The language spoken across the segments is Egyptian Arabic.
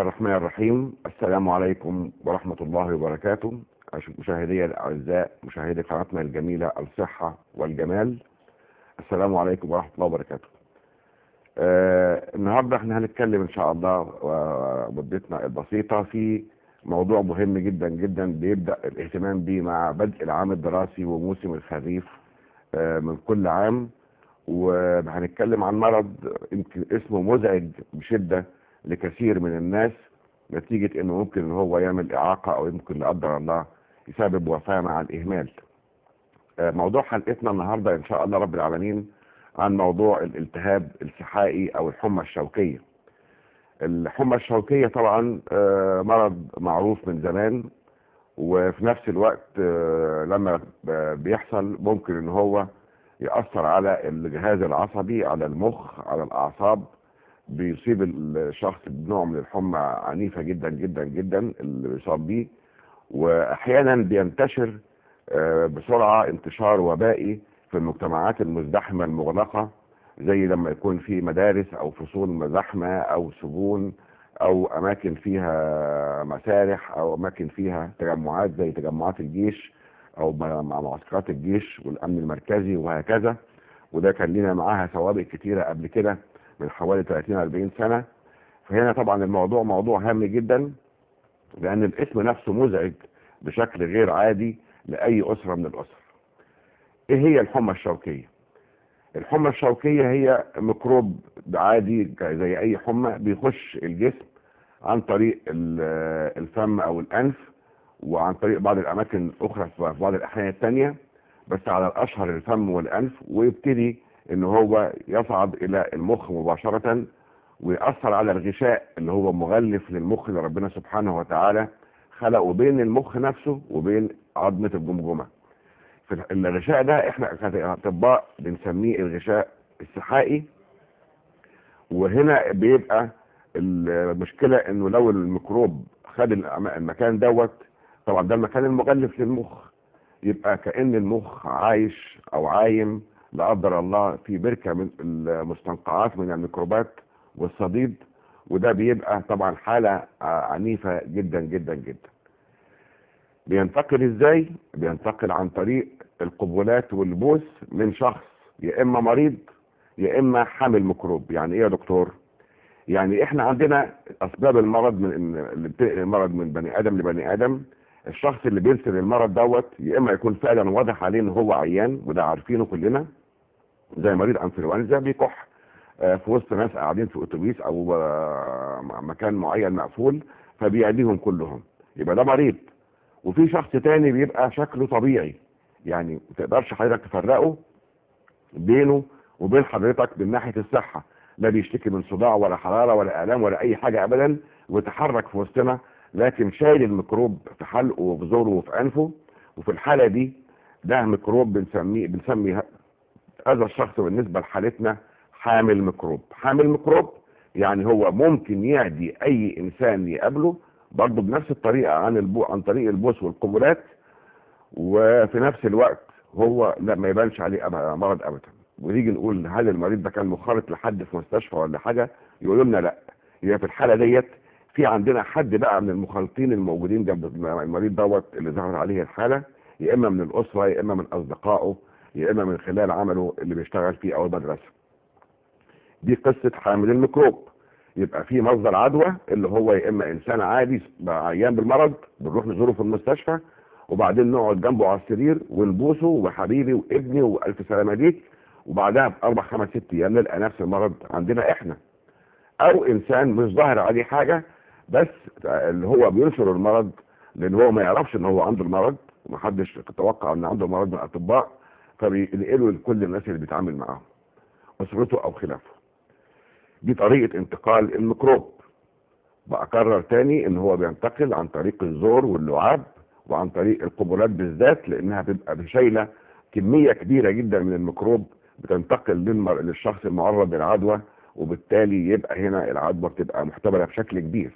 الرحمن الرحيم السلام عليكم ورحمة الله وبركاته مشاهدي الأعزاء مشاهدي قناتنا الجميلة الصحة والجمال السلام عليكم ورحمة الله وبركاته آه النهاردة احنا هنتكلم ان شاء الله ومدتنا البسيطة في موضوع مهم جدا جدا بيبدأ الاهتمام به مع بدء العام الدراسي وموسم الخريف آه من كل عام وهنتكلم عن مرض يمكن اسمه مزعج بشدة لكثير من الناس نتيجة انه ممكن ان هو يعمل اعاقة او يمكن لا قدر الله يسبب وفاة مع الاهمال آه موضوع حلقتنا النهاردة ان شاء الله رب العالمين عن موضوع الالتهاب السحائي او الحمى الشوكية الحمى الشوكية طبعا آه مرض معروف من زمان وفي نفس الوقت آه لما بيحصل ممكن ان هو يأثر على الجهاز العصبي على المخ على الأعصاب بيصيب الشخص بنوع من الحمى عنيفة جدا جدا جدا اللي بيصاب بيه وأحيانا بينتشر بسرعة انتشار وبائي في المجتمعات المزدحمة المغلقة زي لما يكون في مدارس أو فصول زحمة أو سجون أو أماكن فيها مسارح أو أماكن فيها تجمعات زي تجمعات الجيش او مع معسكرات الجيش والامن المركزي وهكذا وده كان لنا معاها سوابق كتيره قبل كده من حوالي 30 40 سنه فهنا طبعا الموضوع موضوع هام جدا لان الاسم نفسه مزعج بشكل غير عادي لاي اسره من الاسر. ايه هي الحمى الشوكيه؟ الحمى الشوكيه هي ميكروب عادي زي اي حمى بيخش الجسم عن طريق الفم او الانف وعن طريق بعض الاماكن الاخرى في بعض الاحيان الثانيه بس على الاشهر الفم والانف ويبتدي ان هو يصعد الى المخ مباشره ويأثر على الغشاء اللي هو مغلف للمخ اللي ربنا سبحانه وتعالى خلقه بين المخ نفسه وبين عظمه الجمجمه. في الغشاء ده احنا كاطباء بنسميه الغشاء السحائي وهنا بيبقى المشكله انه لو الميكروب خد المكان دوت طبعا ده المكان المغلف للمخ يبقى كأن المخ عايش او عايم لا قدر الله في بركة من المستنقعات من الميكروبات والصديد وده بيبقى طبعا حالة عنيفة جدا جدا جدا بينتقل ازاي بينتقل عن طريق القبلات والبوس من شخص يا اما مريض يا اما حامل ميكروب يعني ايه يا دكتور يعني احنا عندنا اسباب المرض من المرض من بني ادم لبني ادم الشخص اللي بيرسل المرض دوت يا اما يكون فعلا واضح عليه ان هو عيان وده عارفينه كلنا زي مريض انفلونزا بيكح في وسط ناس قاعدين في اتوبيس او مكان معين مقفول فبيعديهم كلهم يبقى ده مريض وفي شخص تاني بيبقى شكله طبيعي يعني ما تقدرش حضرتك تفرقه بينه وبين حضرتك من ناحيه الصحه لا بيشتكي من صداع ولا حراره ولا الام ولا اي حاجه ابدا ويتحرك في وسطنا لكن شايل الميكروب في حلقه وفي زوره وفي انفه وفي الحاله دي ده ميكروب بنسميه بنسمي هذا الشخص بالنسبه لحالتنا حامل ميكروب حامل ميكروب يعني هو ممكن يعدي اي انسان يقابله برضه بنفس الطريقه عن البو عن طريق البوس والقبلات وفي نفس الوقت هو لا ما يبانش عليه مرض ابدا ونيجي نقول هل المريض ده كان مخالط لحد في مستشفى ولا حاجه يقولوا لنا لا هي في الحاله ديت في عندنا حد بقى من المخالطين الموجودين جنب المريض دوت اللي ظهر عليه الحاله يا اما من الاسره يا اما من اصدقائه يا اما من خلال عمله اللي بيشتغل فيه او المدرسه. دي قصه حامل الميكروب يبقى في مصدر عدوى اللي هو يا اما انسان عادي عيان بالمرض بنروح نزوره في المستشفى وبعدين نقعد جنبه على السرير ونبوسه وحبيبي وابني والف سلامه ليك وبعدها باربع خمس ست ايام نلقى نفس المرض عندنا احنا. او انسان مش ظاهر عليه حاجه بس اللي هو بينشر المرض لان هو ما يعرفش ان هو عنده المرض ومحدش يتوقع ان عنده مرض من الاطباء فبينقله لكل الناس اللي بيتعامل معاهم اسرته او خلافه دي طريقه انتقال الميكروب بكرر تاني ان هو بينتقل عن طريق الزور واللعاب وعن طريق القبلات بالذات لانها بتبقى شايله كميه كبيره جدا من الميكروب بتنتقل للمر... للشخص المعرض للعدوى وبالتالي يبقى هنا العدوى بتبقى محتمله بشكل كبير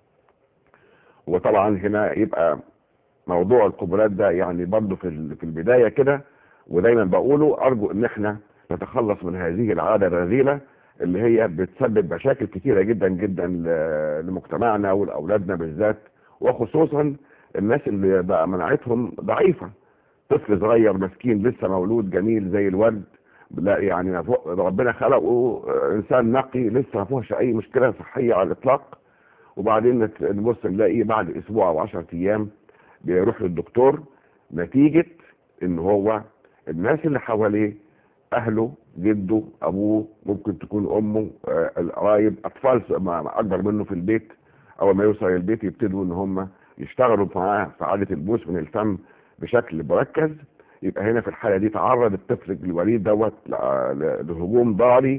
وطبعا هنا يبقى موضوع القبلات ده يعني برضه في في البدايه كده ودايما بقوله ارجو ان احنا نتخلص من هذه العاده الرذيله اللي هي بتسبب مشاكل كتيره جدا جدا ل- لمجتمعنا ولاولادنا بالذات وخصوصا الناس اللي بقى مناعتهم ضعيفه طفل صغير مسكين لسه مولود جميل زي الورد لا يعني ما فوق- ربنا خلقه انسان نقي لسه ما فيهوش اي مشكله صحيه على الاطلاق وبعدين نت- نبص نلاقيه بعد اسبوع او 10 ايام بيروح للدكتور نتيجه ان هو الناس اللي حواليه اهله جده ابوه ممكن تكون امه آه، القرايب اطفال س- ما- ما اكبر منه في البيت اول ما يوصل البيت يبتدوا ان هم يشتغلوا معاه في عاده البوس من الفم بشكل مركز يبقى هنا في الحاله دي تعرض الطفل الوليد دوت ل- ل- لهجوم ضاري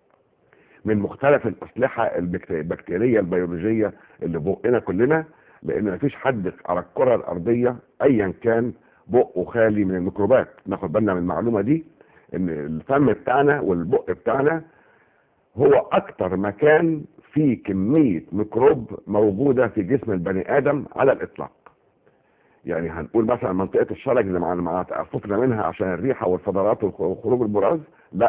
من مختلف الاسلحه البكت- البكتيريه البيولوجيه اللي بقنا كلنا لان مفيش حد على الكره الارضيه ايا كان بقه خالي من الميكروبات ناخد بالنا من المعلومه دي ان الفم بتاعنا والبق بتاعنا هو اكتر مكان فيه كميه ميكروب موجوده في جسم البني ادم على الاطلاق يعني هنقول مثلا منطقه الشرج اللي مع مع تأففنا منها عشان الريحه والفضلات والخ- وخروج البراز لا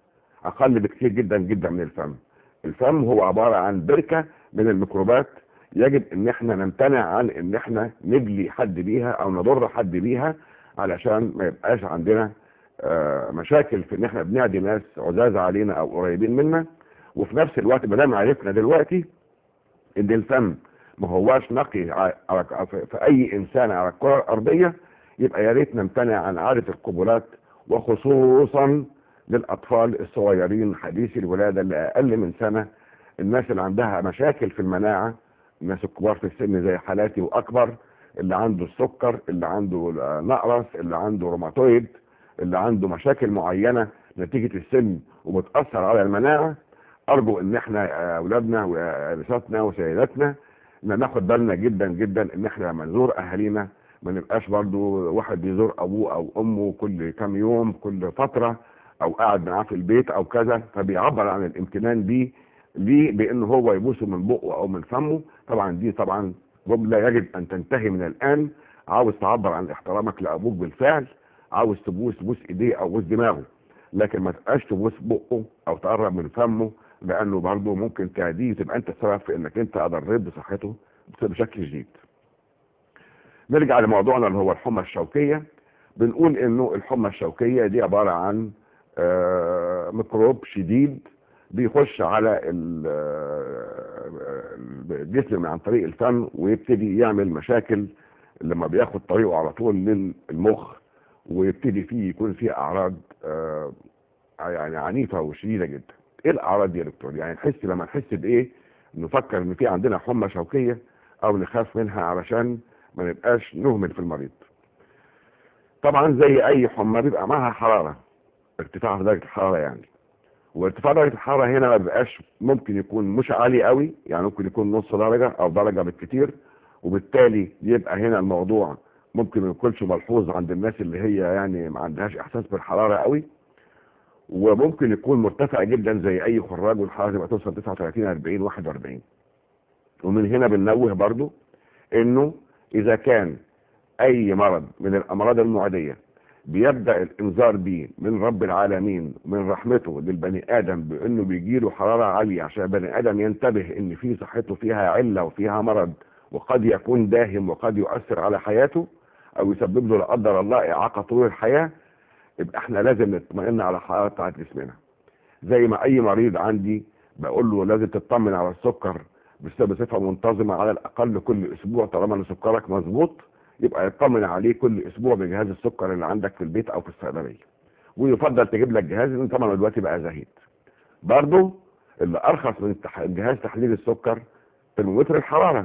اقل بكثير جدا جدا من الفم الفم هو عباره عن بركه من الميكروبات يجب ان احنا نمتنع عن ان احنا نجلي حد بيها او نضر حد بيها علشان ما يبقاش عندنا آه، مشاكل في ان احنا بنعدي ناس عزاز علينا او قريبين منا وفي نفس الوقت ما دام عرفنا دلوقتي ان الفم ما هواش نقي ع- على- في في اي انسان على الكره الارضيه يبقى يا ريت نمتنع عن عاده القبلات وخصوصا للاطفال الصغيرين حديثي الولاده اللي اقل من سنه الناس اللي عندها مشاكل في المناعه الناس الكبار في السن زي حالاتي واكبر اللي عنده السكر اللي عنده نقرس اللي عنده روماتويد اللي عنده مشاكل معينه نتيجه السن وبتاثر على المناعه ارجو ان احنا آه، اولادنا ونساتنا وسيداتنا ان ناخد بالنا جدا جدا ان احنا لما نزور اهالينا ما نبقاش برضو واحد بيزور ابوه او امه كل كام يوم كل فتره او قاعد معاه في البيت او كذا فبيعبر عن الامتنان بيه ليه بان هو يبوسه من بقه او من فمه طبعا دي طبعا جمله يجب ان تنتهي من الان عاوز تعبر عن احترامك لابوك بالفعل عاوز تبوس بوس ايديه او بوس دماغه لكن ما تبقاش تبوس بقه او تقرب من فمه لانه برضه ممكن تعديه تبقى انت السبب في انك انت اضريت بصحته بشكل شديد. نرجع لموضوعنا اللي هو الحمى الشوكيه بنقول انه الحمى الشوكيه دي عباره عن آه، ميكروب شديد بيخش على ال- آه، الجسم عن طريق الفم ويبتدي يعمل مشاكل لما بياخد طريقه على طول للمخ ويبتدي فيه يكون فيه اعراض آه، يعني عنيفه وشديده جدا. ايه الاعراض دي يا دكتور؟ يعني نحس لما نحس بايه نفكر ان في عندنا حمى شوكيه او نخاف منها علشان ما نبقاش نهمل في المريض. طبعا زي اي حمى بيبقى معاها حراره ارتفاع في درجه الحراره يعني. وارتفاع درجه الحراره هنا ما بيبقاش ممكن يكون مش عالي قوي يعني ممكن يكون نص درجه او درجه بالكثير وبالتالي يبقى هنا الموضوع ممكن ما يكونش ملحوظ عند الناس اللي هي يعني ما عندهاش احساس بالحراره قوي وممكن يكون مرتفع جدا زي اي خراج والحراره تبقى توصل 39 40 41 ومن هنا بننوه برضو انه اذا كان اي مرض من الامراض المعديه بيبدا الانذار بيه من رب العالمين من رحمته للبني ادم بانه بيجيله حراره عاليه عشان البني ادم ينتبه ان في صحته فيها عله وفيها مرض وقد يكون داهم وقد يؤثر على حياته او يسبب له لا قدر الله اعاقه طول الحياه يبقى احنا لازم نطمئن على الحراره بتاعت جسمنا زي ما اي مريض عندي بقول له لازم تطمن على السكر بس- بصفه منتظمه على الاقل كل اسبوع طالما ان سكرك مظبوط يبقى يطمن عليه كل اسبوع بجهاز السكر اللي عندك في البيت او في الصيدليه ويفضل تجيب لك جهاز لان طبعا دلوقتي بقى زهيد برضه اللي ارخص من التح- جهاز تحليل السكر ترمومتر الحراره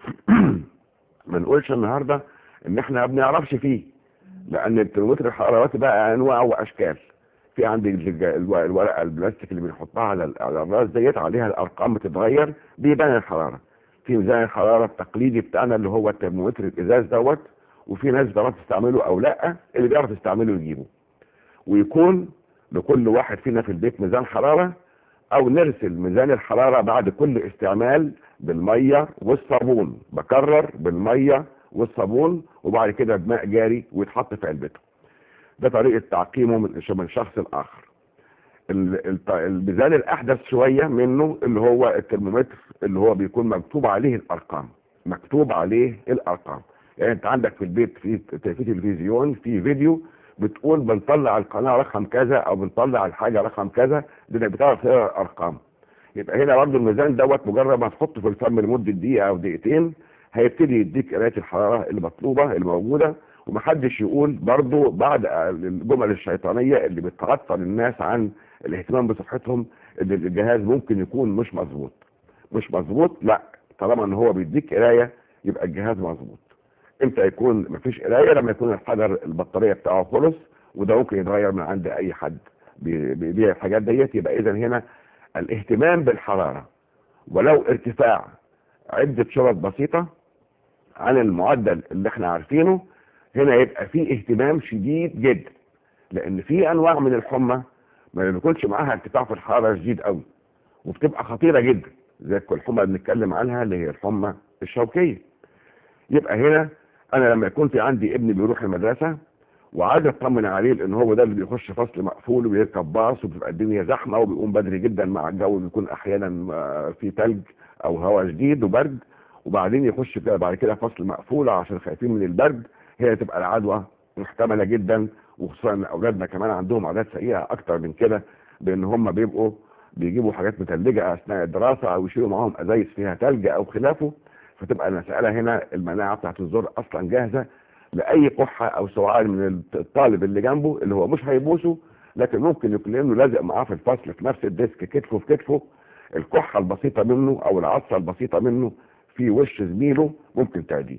ما نقولش النهارده ان احنا ما بنعرفش فيه لان الترمومتر الحرارات بقى انواع واشكال في عندي الج- الو- الورقه البلاستيك اللي بنحطها على ال- على الراس ديت عليها الارقام بتتغير بيبان الحراره في ميزان الحراره التقليدي بتاعنا اللي هو الترمومتر الازاز دوت وفي ناس بتعرف تستعمله او لا اللي بيعرف يستعمله يجيبه ويكون لكل واحد فينا في البيت ميزان حراره او نرسل ميزان الحراره بعد كل استعمال بالميه والصابون بكرر بالميه والصابون وبعد كده بماء جاري ويتحط في علبته ده طريقه تعقيمه من من شخص لاخر ال- الت- الميزان الاحدث شويه منه اللي هو الترمومتر اللي هو بيكون مكتوب عليه الارقام مكتوب عليه الارقام يعني انت عندك في البيت في في تلفزيون في فيديو بتقول بنطلع القناه رقم كذا او بنطلع الحاجه رقم كذا لانك بتعرف تقرا الارقام يبقى هنا برضه الميزان دوت مجرد ما تحطه في الفم لمده دقيقه او دقيقتين هيبتدي يديك قرايه الحراره المطلوبه الموجوده ومحدش يقول برضه بعد الجمل الشيطانيه اللي بتعطل الناس عن الاهتمام بصحتهم ان الجهاز ممكن يكون مش مظبوط مش مظبوط لا طالما ان هو بيديك قرايه يبقى الجهاز مظبوط امتى يكون مفيش قرايه لما يكون الحجر البطاريه بتاعه خلص وده ممكن يتغير من عند اي حد بي- بيبيع الحاجات ديت يبقى اذا هنا الاهتمام بالحراره ولو ارتفاع عده شرط بسيطه عن المعدل اللي احنا عارفينه هنا يبقى في اهتمام شديد جدا لان في انواع من الحمى ما بيكونش معاها ارتفاع في الحراره شديد قوي وبتبقى خطيره جدا زي الحمى اللي بنتكلم عنها اللي هي الحمى الشوكيه يبقى هنا انا لما يكون في عندي ابني بيروح المدرسه وعايز اطمن عليه لان هو ده اللي بيخش فصل مقفول وبيركب باص وبتبقى الدنيا زحمه وبيقوم بدري جدا مع الجو بيكون احيانا آه، في ثلج او هواء شديد وبرد وبعدين يخش كده بعد كده فصل مقفول عشان خايفين من البرد هي تبقى العدوى محتمله جدا وخصوصا ان اولادنا كمان عندهم عادات سيئه اكتر من كده بان هم بيبقوا بيجيبوا حاجات متلجه اثناء الدراسه او يشيلوا معاهم ازايز فيها ثلج او خلافه فتبقى المساله هنا المناعه بتاعت الزر اصلا جاهزه لاي قحه او سعال من الطالب اللي جنبه اللي هو مش هيبوسه لكن ممكن يكون لانه لازق معاه في الفصل في نفس الديسك كتفه في كتفه الكحه البسيطه منه او العطسه البسيطه منه في وش زميله ممكن تعديه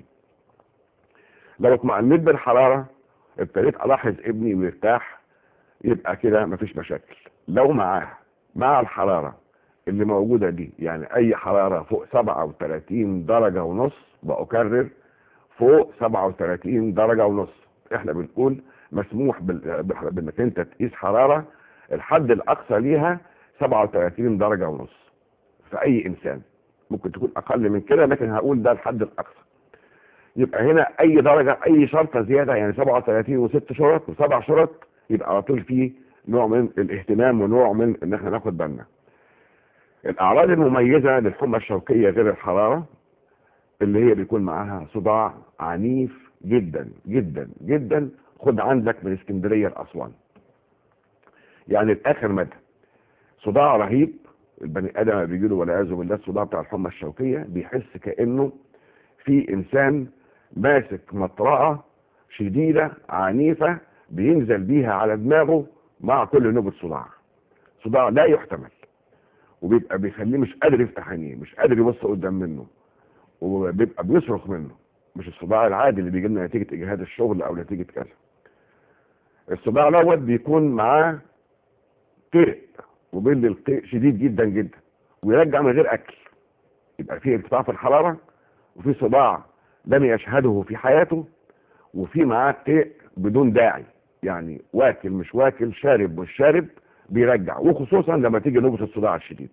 لو اطمأنيت بالحراره ابتديت الاحظ ابني مرتاح يبقى كده مفيش مشاكل لو معاه مع الحراره اللي موجوده دي يعني اي حراره فوق 37 درجه ونص بأكرر فوق 37 درجه ونص احنا بنقول مسموح بال- بال- بانك انت تقيس حراره الحد الاقصى ليها 37 درجه ونص في اي انسان ممكن تكون اقل من كده لكن هقول ده الحد الاقصى يبقى هنا اي درجه اي شرطه زياده يعني 37 وست شرط وسبع شرط يبقى على طول في نوع من الاهتمام ونوع من ان احنا ناخد بالنا الاعراض المميزه للحمى الشوكيه غير الحراره اللي هي بيكون معاها صداع عنيف جدا جدا جدا خد عندك من اسكندريه لاسوان يعني الاخر مدى صداع رهيب البني ادم بيجي له والعياذ بالله الصداع بتاع الحمى الشوكيه بيحس كانه في انسان ماسك مطرقه شديده عنيفه بينزل بيها على دماغه مع كل نوبه صداع صداع لا يحتمل وبيبقى بيخليه مش قادر يفتح عينيه مش قادر يبص قدام منه وبيبقى بيصرخ منه مش الصداع العادي اللي بيجي لنا نتيجه اجهاد الشغل او نتيجه كذا الصداع دوت بيكون معاه قيء وبين القيء شديد جدا جدا ويرجع من غير اكل يبقى في ارتفاع في الحراره وفي صداع لم يشهده في حياته وفي معاه قيء بدون داعي يعني واكل مش واكل شارب مش شارب بيرجع وخصوصا لما تيجي نوبه الصداع الشديد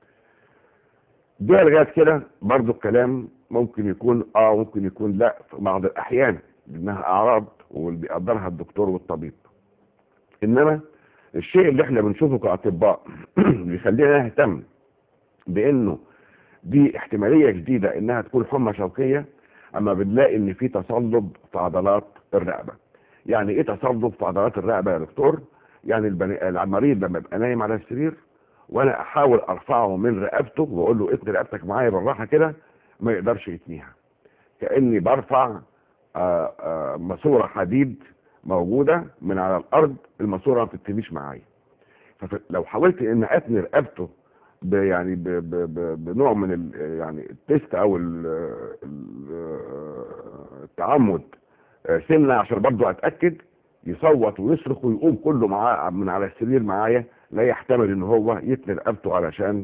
ده لغايه كده برضو الكلام ممكن يكون اه ممكن يكون لا في بعض الاحيان لانها اعراض واللي بيقدرها الدكتور والطبيب انما الشيء اللي احنا بنشوفه كاطباء بيخلينا نهتم بانه دي احتماليه جديده انها تكون حمى شوكيه اما بنلاقي ان في تصلب في عضلات الرقبه يعني ايه تصلب في عضلات الرقبه يا دكتور يعني البني المريض لما يبقى نايم على السرير وانا احاول ارفعه من رقبته واقول له اتني رقبتك معايا بالراحه كده ما يقدرش يتنيها كاني برفع آآ آآ ماسوره حديد موجوده من على الارض الماسوره ما بتتنيش معايا فلو حاولت ان اتني رقبته ب يعني ب ب ب بنوع من ال يعني التست او ال ال التعمد سنه عشان برضه اتاكد يصوت ويصرخ ويقوم كله معاه من على السرير معايا لا يحتمل ان هو يتني رقبته علشان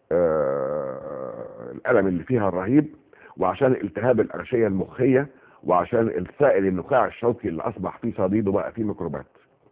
آه الالم اللي فيها الرهيب وعشان التهاب الارشيه المخيه وعشان السائل النخاع الشوكي اللي اصبح فيه صديد وبقى فيه ميكروبات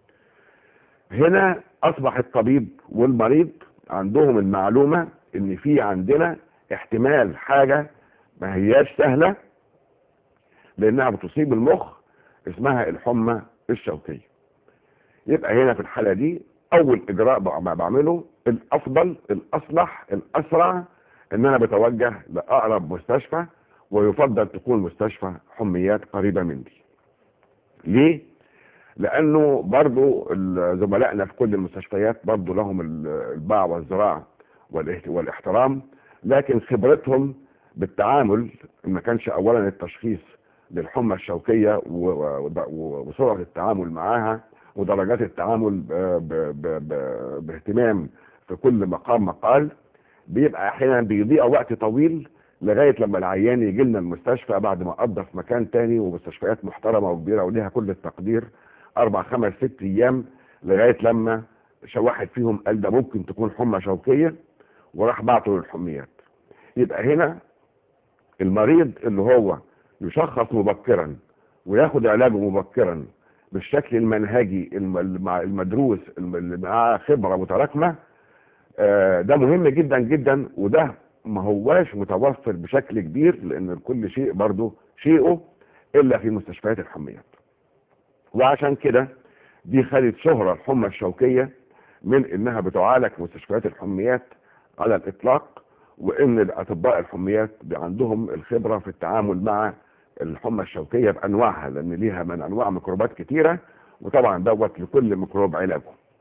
هنا اصبح الطبيب والمريض عندهم المعلومه ان في عندنا احتمال حاجه ما هياش سهله لانها بتصيب المخ اسمها الحمى الشوكيه يبقى هنا في الحاله دي اول اجراء بع- ما بعمله الافضل الاصلح الاسرع ان انا بتوجه لاقرب مستشفى ويفضل تكون مستشفى حميات قريبه مني ليه لانه برضو ال- زملائنا في كل المستشفيات برضو لهم ال- الباع والزراعه والاهت- والاحترام لكن خبرتهم بالتعامل ما كانش اولا التشخيص للحمى الشوكيه و- و- و- وسرعه التعامل معاها ودرجات التعامل ب- ب- ب- ب- باهتمام في كل مقام مقال بيبقى احيانا بيضيع وقت طويل لغايه لما العيان يجي لنا المستشفى بعد ما قضى في مكان تاني ومستشفيات محترمه وكبيره وليها كل التقدير اربع خمس ست ايام لغايه لما ش- واحد فيهم قال ده ممكن تكون حمى شوكيه وراح بعته للحميات يبقى هنا المريض اللي هو يشخص مبكرا وياخد علاجه مبكرا بالشكل المنهجي الم- المع- المدروس الم- اللي معاه خبره متراكمه آه، ده مهم جدا جدا وده ما هواش متوفر بشكل كبير لان كل شيء برضه شيءه الا في مستشفيات الحميات وعشان كده دي خدت شهرة الحمى الشوكية من انها بتعالج في مستشفيات الحميات على الاطلاق وان الاطباء الحميات عندهم الخبرة في التعامل مع الحمى الشوكية بانواعها لان ليها من انواع ميكروبات كتيرة وطبعا دوت لكل ميكروب علاجه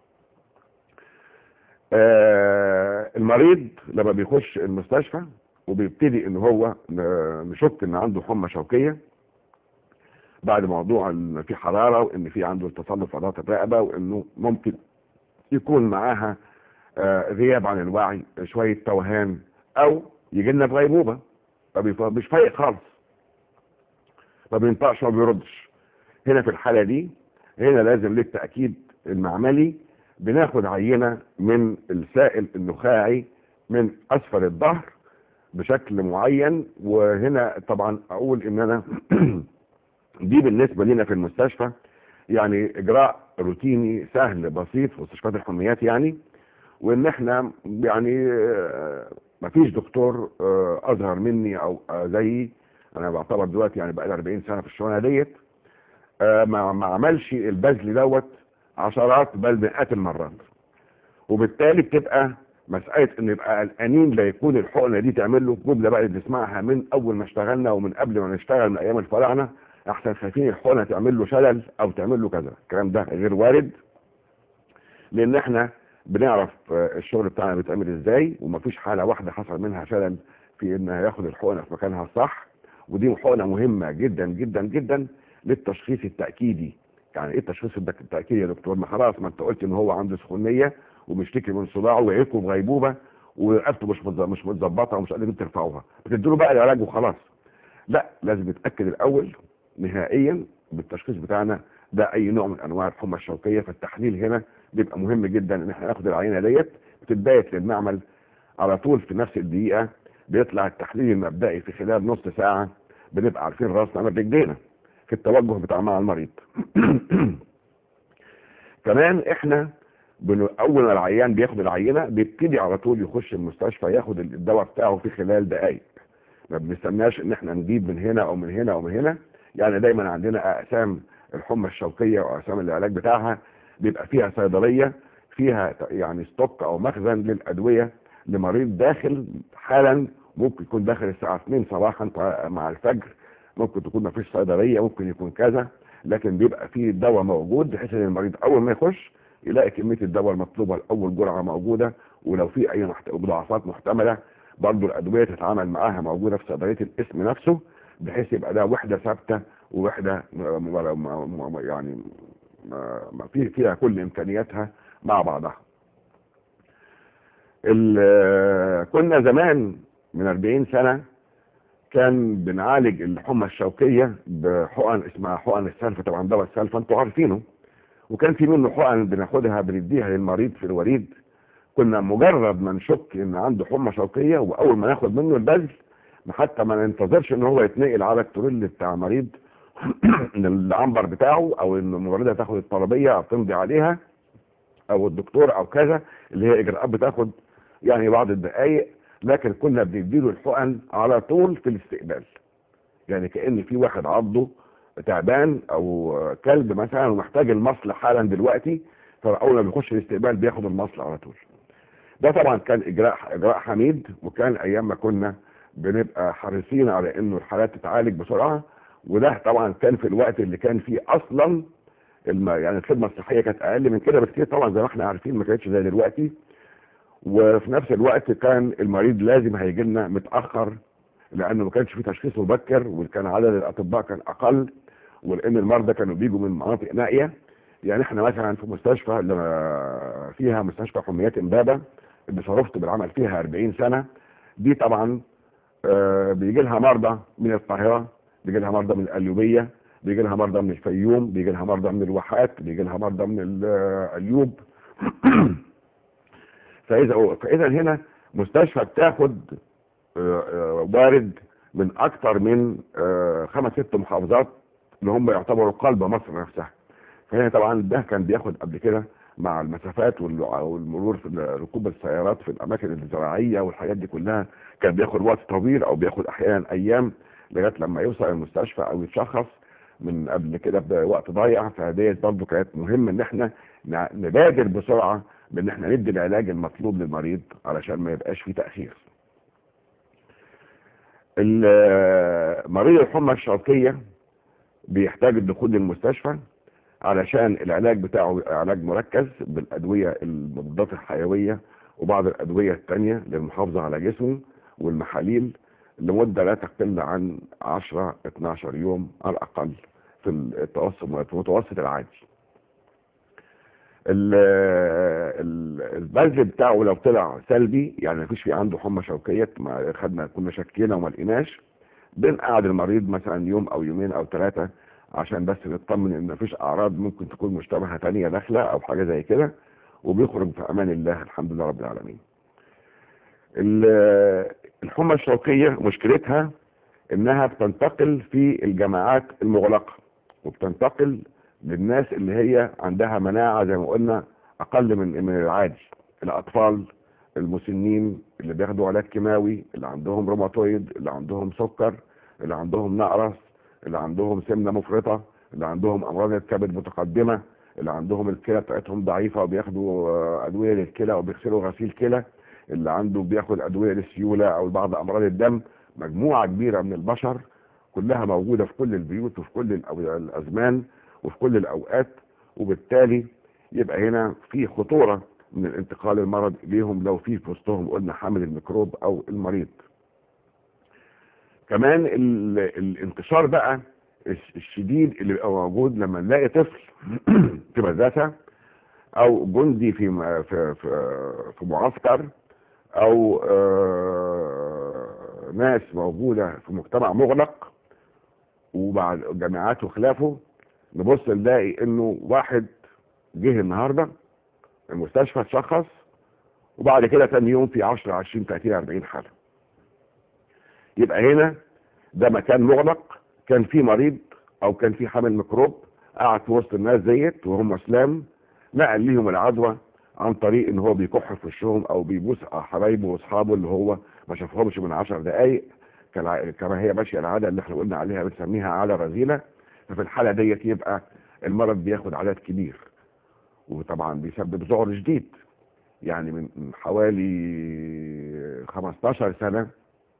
آه المريض لما بيخش المستشفى وبيبتدي ان هو ن- نشك ان عنده حمى شوكيه بعد موضوع ان في حراره وان في عنده تصلب في عضلات الرقبه وانه ممكن يكون معاها آه، غياب عن الوعي شويه توهان او يجي لنا بغيبوبه ما بيف- مش فايق خالص ما بينطقش ما بيردش هنا في الحاله دي هنا لازم للتاكيد المعملي بناخد عينه من السائل النخاعي من اسفل الظهر بشكل معين وهنا طبعا اقول ان انا دي بالنسبه لنا في المستشفى يعني اجراء روتيني سهل بسيط في مستشفيات الحميات يعني وان احنا يعني آه، مفيش دكتور آه، اصغر مني او آه، زيي انا بعتبر دلوقتي يعني بقى لي 40 سنه في الشغلانه ديت آه، ما ما عملش البذل دوت عشرات بل مئات المرات وبالتالي بتبقى مساله ان يبقى قلقانين لا يكون الحقنه دي تعمل له جمله بقى اللي بنسمعها من اول ما اشتغلنا ومن قبل ما نشتغل من ايام الفراعنه احسن خايفين الحقنه تعمل له شلل او تعمل له كذا الكلام ده غير وارد لان احنا بنعرف آه، الشغل بتاعنا بيتعمل ازاي ومفيش حاله واحده حصل منها شلل في انها ياخد الحقنه في مكانها الصح ودي حقنه مهمه جدا جدا جدا للتشخيص التاكيدي يعني ايه التشخيص التك- التاكيدي يا دكتور ما خلاص ما انت قلت ان هو عنده سخونيه ومشتكي من صداع وعيكه بغيبوبه ورقبته مش متز- مش متظبطه ومش قادرين ترفعوها بتدوا بقى العلاج وخلاص لا لازم نتاكد الاول نهائيا بالتشخيص بتاعنا ده اي نوع من انواع الحمى الشوكيه فالتحليل هنا بيبقى مهم جدا ان احنا ناخد العينه ديت بتتبعت للمعمل على طول في نفس الدقيقه بيطلع التحليل المبدئي في خلال نص ساعه بنبقى عارفين راسنا من رجلينا في التوجه بتاع مع المريض كمان احنا بن... اول ما العيان بياخد العينه بيبتدي على طول يخش المستشفى ياخد الدواء بتاعه في خلال دقائق ما بنستناش ان احنا نجيب من هنا او من هنا او من هنا يعني دايما عندنا اقسام الحمى الشوكيه واقسام العلاج بتاعها بيبقى فيها صيدليه فيها ت- يعني ستوك او مخزن للادويه لمريض داخل حالا ممكن يكون داخل الساعه 2 صباحا ط- مع الفجر ممكن تكون ما فيش صيدليه ممكن يكون كذا لكن بيبقى فيه الدواء موجود بحيث ان المريض اول ما يخش يلاقي كميه الدواء المطلوبه لاول جرعه موجوده ولو في اي محت- مضاعفات محتمله برضه الادويه تتعامل معاها موجوده في صيدليه الاسم نفسه بحيث يبقى ده وحده ثابته ووحده م- م- م- م- يعني ما ما في فيها كل امكانياتها مع بعضها. ال- كنا زمان من 40 سنه كان بنعالج الحمى الشوكيه بحقن اسمها حقن السلفه طبعا دواء السلفه انتوا عارفينه وكان في منه حقن بناخدها بنديها للمريض في الوريد كنا مجرد ما نشك ان عنده حمى شوكيه واول ما ناخد منه البذل حتى ما ننتظرش ان هو يتنقل على التوريل بتاع المريض ان العنبر بتاعه او ان الممرضه تاخد الطلبيه او تمضي عليها او الدكتور او كذا اللي هي اجراءات بتاخد يعني بعض الدقائق لكن كنا بنديله الحقن على طول في الاستقبال يعني كان في واحد عضه تعبان او كلب مثلا ومحتاج المصل حالا دلوقتي فاول ما بيخش الاستقبال بياخد المصل على طول ده طبعا كان اجراء اجراء حميد وكان ايام ما كنا بنبقى حريصين على انه الحالات تتعالج بسرعه وده طبعا كان في الوقت اللي كان فيه اصلا الم... يعني الخدمه الصحيه كانت اقل من كده بكتير طبعا زي ما احنا عارفين ما كانتش زي دلوقتي وفي نفس الوقت كان المريض لازم هيجي لنا متاخر لانه ما كانش في تشخيص مبكر وكان عدد الاطباء كان اقل ولان المرضى كانوا بيجوا من مناطق نائيه يعني احنا مثلا في مستشفى لما فيها مستشفى حميات امبابه اللي صرفت بالعمل فيها 40 سنه دي طبعا آه، بيجي لها مرضى من القاهره بيجي لها مرضى من القليوبيه بيجي لها مرضى من الفيوم بيجي لها مرضى من الواحات بيجي لها مرضى من الأيوب فاذا فاذا هنا مستشفى بتاخد آه، آه، وارد من اكثر من آه، خمس ست محافظات اللي هم يعتبروا قلب مصر نفسها فهنا طبعا ده كان بياخد قبل كده مع المسافات وال- والمرور في ركوب السيارات في الاماكن الزراعيه والحاجات دي كلها كان بياخد وقت طويل او بياخد احيانا ايام لغايه لما يوصل المستشفى او يتشخص من قبل كده بوقت ضايع فديت برضه كانت مهم ان احنا ن- نبادر بسرعه بان احنا ندي العلاج المطلوب للمريض علشان ما يبقاش فيه تاخير. ال- مريض الحمى الشوكيه بيحتاج الدخول للمستشفى علشان العلاج بتاعه علاج مركز بالادويه المضادات الحيويه وبعض الادويه الثانيه للمحافظه على جسمه والمحاليل لمده لا تقل عن 10 12 يوم على الاقل في التوسط في المتوسط العادي. ال- ال- البذل بتاعه لو طلع سلبي يعني مفيش في عنده حمى شوكيه ما خدنا كنا شكينا وما لقيناش بنقعد المريض مثلا يوم او يومين او ثلاثه عشان بس نطمن ان مفيش اعراض ممكن تكون مشتبهه تانية داخله او حاجه زي كده وبيخرج في امان الله الحمد لله رب العالمين. ال- الحمى الشوكيه مشكلتها انها بتنتقل في الجماعات المغلقه وبتنتقل للناس اللي هي عندها مناعه زي ما قلنا اقل من من العادي الاطفال المسنين اللي بياخدوا علاج كيماوي اللي عندهم روماتويد اللي عندهم سكر اللي عندهم نقرس اللي عندهم سمنه مفرطه اللي عندهم امراض الكبد متقدمه اللي عندهم الكلى بتاعتهم ضعيفه وبياخدوا آه، ادويه للكلى وبيغسلوا غسيل كلى اللي عنده بياخد ادويه للسيوله او بعض امراض الدم مجموعه كبيره من البشر كلها موجوده في كل البيوت وفي كل الأو- الازمان وفي كل الاوقات وبالتالي يبقى هنا في خطوره من الانتقال المرض اليهم لو في في وسطهم قلنا حامل الميكروب او المريض كمان ال- الانتشار بقى الش- الشديد اللي بيبقى موجود لما نلاقي طفل في مدرسه او جندي في م- في في, في معسكر او آه، ناس موجوده في مجتمع مغلق وبعد جامعات وخلافه نبص نلاقي انه واحد جه النهارده المستشفى اتشخص وبعد كده تاني يوم في 10 20 30 40 حاله يبقى هنا ده مكان مغلق كان فيه مريض او كان فيه حامل ميكروب قعد في وسط الناس ديت وهم اسلام نقل ليهم العدوى عن طريق ان هو بيكح في وشهم او بيبوس حبايبه واصحابه اللي هو ما شافهمش من 10 دقائق كالع- كما هي ماشيه العاده اللي احنا قلنا عليها بنسميها عاده رذيله ففي الحاله ديت يبقى المرض بياخد عدد كبير وطبعا بيسبب ذعر شديد يعني من من حوالي 15 سنه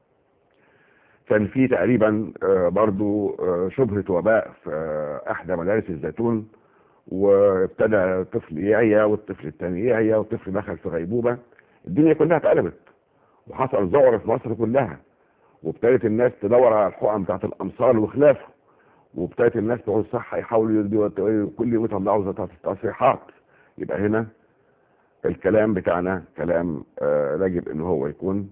كان في تقريبا آه، برضو آه، شبهة وباء في آه، احدى مدارس الزيتون وابتدى طفل يعيا والطفل الثاني يعيا والطفل دخل في غيبوبة الدنيا كلها اتقلبت وحصل ذعر في مصر كلها وابتدت الناس تدور على الحقن بتاعت الامصار وخلافه وابتدت الناس بتوع الصحة يحاولوا يدوا- كل يوم يطلعوا تصريحات يبقى هنا الكلام بتاعنا كلام آه، يجب ان هو يكون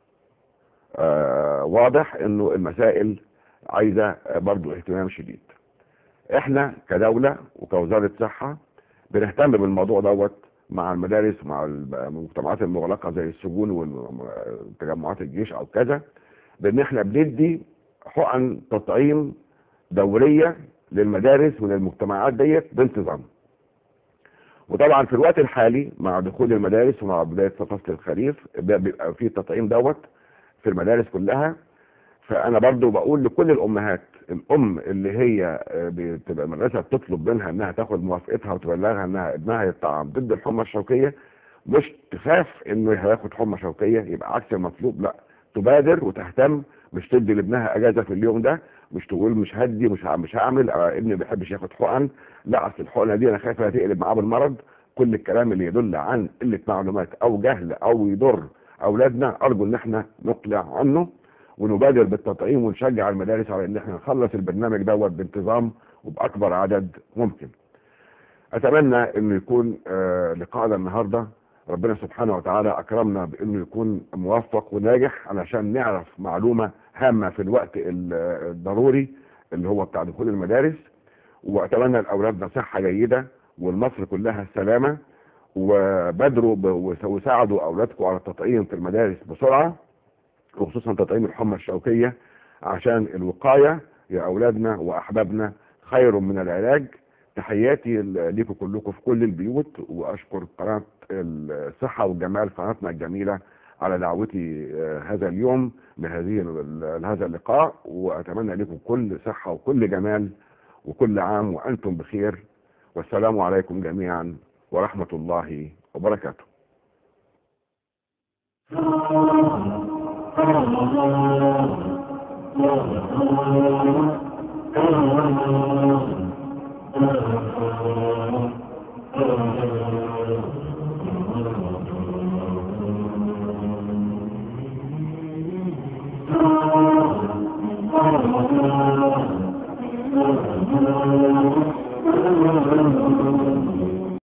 آه، واضح انه المسائل عايزه آه، برضو اهتمام شديد احنا كدوله وكوزاره صحه بنهتم بالموضوع دوت مع المدارس ومع المجتمعات المغلقه زي السجون وتجمعات الجيش او كذا بان احنا بندي حقن تطعيم دوريه للمدارس وللمجتمعات ديت بانتظام وطبعا في الوقت الحالي مع دخول المدارس ومع بدايه فصل الخريف بيبقى في التطعيم دوت في المدارس كلها فانا برضو بقول لكل الامهات الام اللي هي آه، بتبقى المدرسه بتطلب منها انها تاخد موافقتها وتبلغها انها ابنها يطعم ضد الحمى الشوكيه مش تخاف انه هياخد حمى شوكيه يبقى عكس المطلوب لا تبادر وتهتم مش تدي لابنها اجازه في اليوم ده مش تقول مش هدي مش ه- مش هعمل آه، ابني ما بيحبش ياخد حقن لا اصل الحقنه دي انا خايف هتقلب معاه بالمرض كل الكلام اللي يدل عن قله معلومات او جهل او يضر اولادنا ارجو ان احنا نقلع عنه ونبادر بالتطعيم ونشجع المدارس على ان احنا نخلص البرنامج دوت بانتظام وباكبر عدد ممكن. اتمنى انه يكون آه، لقاءنا النهارده ربنا سبحانه وتعالى اكرمنا بانه يكون موفق وناجح علشان نعرف معلومه هامه في الوقت ال- الضروري اللي هو بتاع دخول المدارس واتمنى لاولادنا صحه جيده والمصر كلها سلامه وبادروا ب- وس- وساعدوا اولادكم على التطعيم في المدارس بسرعه وخصوصا تطعيم الحمى الشوكيه عشان الوقايه يا اولادنا واحبابنا خير من العلاج تحياتي ل- ليكم كلكم في كل البيوت واشكر قناه الصحه والجمال قناتنا الجميله على دعوتي آه، هذا اليوم لهذه ال- لهذا اللقاء واتمنى لكم كل صحه وكل جمال وكل عام وانتم بخير والسلام عليكم جميعا ورحمه الله وبركاته Thank you.